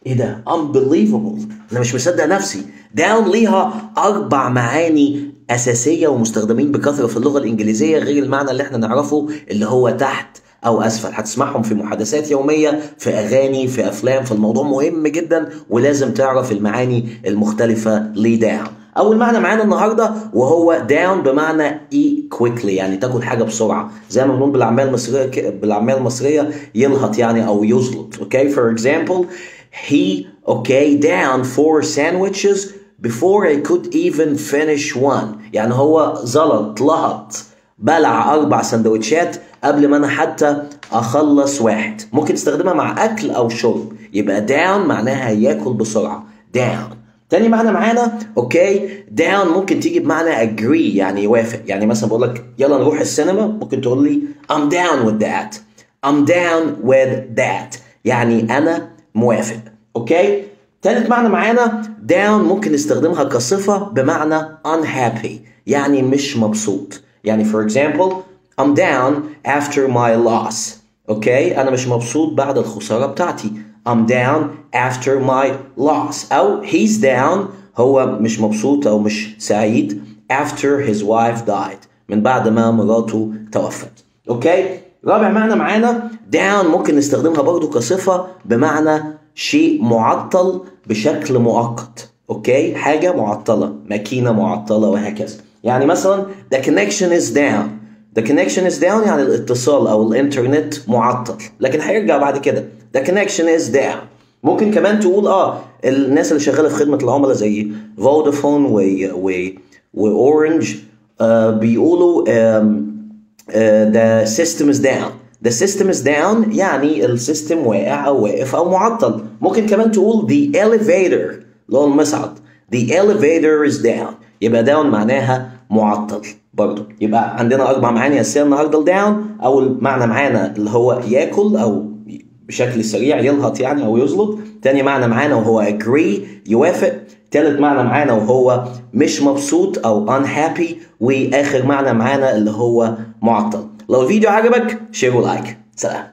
ايه ده unbelievable انا مش مصدق نفسي down ليها اربع معاني اساسيه ومستخدمين بكثره في اللغه الانجليزيه غير المعنى اللي احنا نعرفه اللي هو تحت او اسفل هتسمعهم في محادثات يوميه في اغاني في افلام فالموضوع مهم جدا ولازم تعرف المعاني المختلفه ليه down اول معنى معانا النهارده وهو down بمعنى eat quickly يعني تاكل حاجه بسرعه زي ما بنقول بالعاميه المصريه ك- بالعاميه المصريه يلهط يعني او يزلط اوكي for example he okay down four sandwiches before I could even finish one يعني هو زلط لهط بلع اربع سندوتشات قبل ما انا حتى اخلص واحد ممكن تستخدمها مع اكل او شرب يبقى down معناها ياكل بسرعه down تاني معنى معانا اوكي down ممكن تيجي بمعنى agree يعني يوافق يعني مثلا بقول لك يلا نروح السينما ممكن تقول لي I'm down with that I'm down with that يعني انا موافق اوكي تالت معنى معانا down ممكن نستخدمها كصفة بمعنى unhappy يعني مش مبسوط يعني for example I'm down after my loss اوكي انا مش مبسوط بعد الخسارة بتاعتي I'm down after my loss او he's down هو مش مبسوط او مش سعيد after his wife died من بعد ما مراته توفت اوكي رابع معنى معانا down ممكن نستخدمها برضو كصفة بمعنى شيء معطل بشكل مؤقت اوكي حاجة معطلة ماكينة معطلة وهكذا يعني مثلا the connection is down the connection is down يعني الاتصال او الانترنت معطل لكن هيرجع بعد كده the connection is down ممكن كمان تقول اه الناس اللي شغاله في خدمه العملاء زي فودافون و و واورنج آه بيقولوا آم آه the system is down the system is down يعني السيستم واقع او واقف او معطل ممكن كمان تقول the elevator اللي هو المصعد the elevator is down يبقى down معناها معطل برضه يبقى عندنا اربع معاني اساسيه النهارده الداون اول معنى معانا اللي هو ياكل او بشكل سريع يلهط يعني او يزلط تاني معنى معانا وهو agree يوافق تالت معنى معانا وهو مش مبسوط او unhappy واخر معنى معانا اللي هو معطل لو الفيديو عجبك شير ولايك سلام